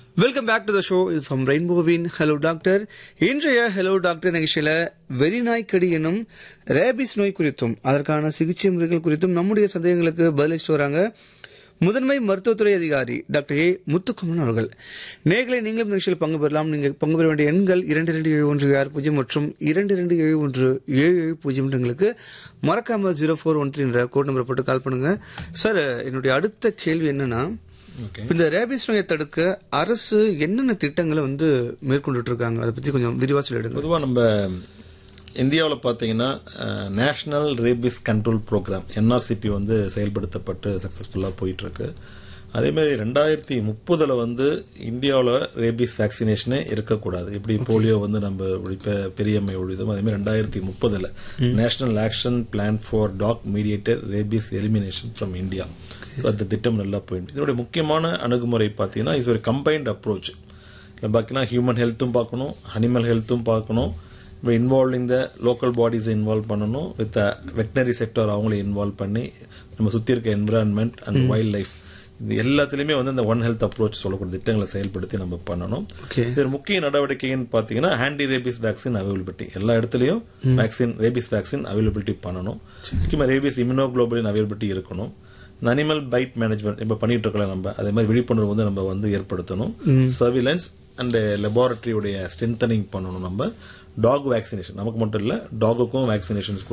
welcome back to the show இது from ரெயின்போவின் hello doctor இன்றைய ஹலோ டாக்டர் நிகழ்ச்சியில் வெறிநாய்க்கடி எனும் ரேபிஸ் நோய் குறித்தும் அதற்கான சிகிச்சை முறைகள் குறித்தும் நம்முடைய சந்தேகங்களுக்கு பதிலளிச்சுட்டு வராங்க முதன்மை மருத்துவத்துறை அதிகாரி டாக்டர் ஏ முத்துக்குமன் அவர்கள் நேர்களை நீங்களும் நிகழ்ச்சியில் பங்கு பெறலாம் நீங்கள் பங்கு பெற வேண்டிய எண்கள் இரண்டு இரண்டு ஏழு ஒன்று ஆறு பூஜ்ஜியம் மற்றும் இரண்டு இரண்டு ஏழு ஒன்று ஏழு ஏழு பூஜ்ஜியம் எங்களுக்கு மறக்காம ஜீரோ ஃபோர் ஒன் த்ரீ என்ற கோட் நம்பரை போட்டு கால் பண்ணுங்க சார் என்னுடைய அடுத்த கேள்வி என்னன்னா ஓகே இப்ப இந்த ரேபிஸ் நோயை தடுக்க அரசு என்னென்ன திட்டங்களை வந்து மேற்கொண்டுட்டு இருக்காங்க அதை பத்தி கொஞ்சம் விரிவா சொல்லிடுங்க பொதுவாக நம்ம இந்தியாவில் பார்த்தீங்கன்னா national rabies control program NRCP வந்து செயல்படுத்தப்பட்டு சக்ஸஸ்ஃபுல்லாக போயிட்டு இருக்கு அதே மாதிரி ரெண்டாயிரத்தி முப்பதுல வந்து இந்தியாவில் ரேபிஸ் வேக்சினேஷனே இருக்கக்கூடாது இப்படி போலியோ வந்து நம்ம ஒழிப்ப பெரியம்மை ஒழிதோம் அதே மாதிரி ரெண்டாயிரத்தி முப்பதுல national action plan for dog mediated rabies elimination from India அந்த திட்டம் நல்லா போயிட்டு இதனுடைய முக்கியமான அணுகுமுறை பார்த்தீங்கன்னா இது ஒரு கம்பைன்ட் அப்ரோச் இல்லை பார்த்தீங்கன்னா ஹியூமன் ஹெல்த்தும் பார்க்கணும் அனிமல் ஹெல்த்தும் பார்க்கணும் இப்போ இன்வால்வ் இந்த லோக்கல் பாடிஸை இன்வால்வ் பண்ணணும் வித் வெட்டினரி செக்டர் அவங்கள இன்வால்வ் பண்ணி நம்ம சுற்றி இருக்க என்விரான்மெண்ட் அண்ட் வைல்ட் லைஃப் இது எல்லாத்துலேயுமே வந்து இந்த ஒன் ஹெல்த் அப்ரோச் சொல்லக்கூடிய திட்டங்களை செயல்படுத்தி நம்ம பண்ணணும் ஓகே இது ஒரு முக்கிய நடவடிக்கைன்னு பார்த்தீங்கன்னா ஆன்டி ரேபிஸ் வேக்சின் அவைலபிலிட்டி எல்லா இடத்துலையும் வேக்சின் ரேபிஸ் வேக்சின் அவைலபிலிட்டி பண்ணணும் முக்கியமாக ரேபிஸ் இம்யூனோகுளோபுலின் அவைலபிலிட்டி இருக்கணும் இந்த அனிமல் பைட் மேனேஜ்மெண்ட் இப்போ பண்ணிட்டு இருக்கலாம் நம்ம அதே மாதிரி விழிப்புணர்வு வந்து நம்ம வந்து ஏற்படுத்தணும் சர்விலன்ஸ் அண்ட் லெபார்டரியுடைய ஸ்ட்ரென்தனிங் பண்ணணும் நம்ம டாக் வேக்சினேஷன் நமக்கு மட்டும் இல்லை டாகுக்கும் வேக்சினேஷன்ஸ்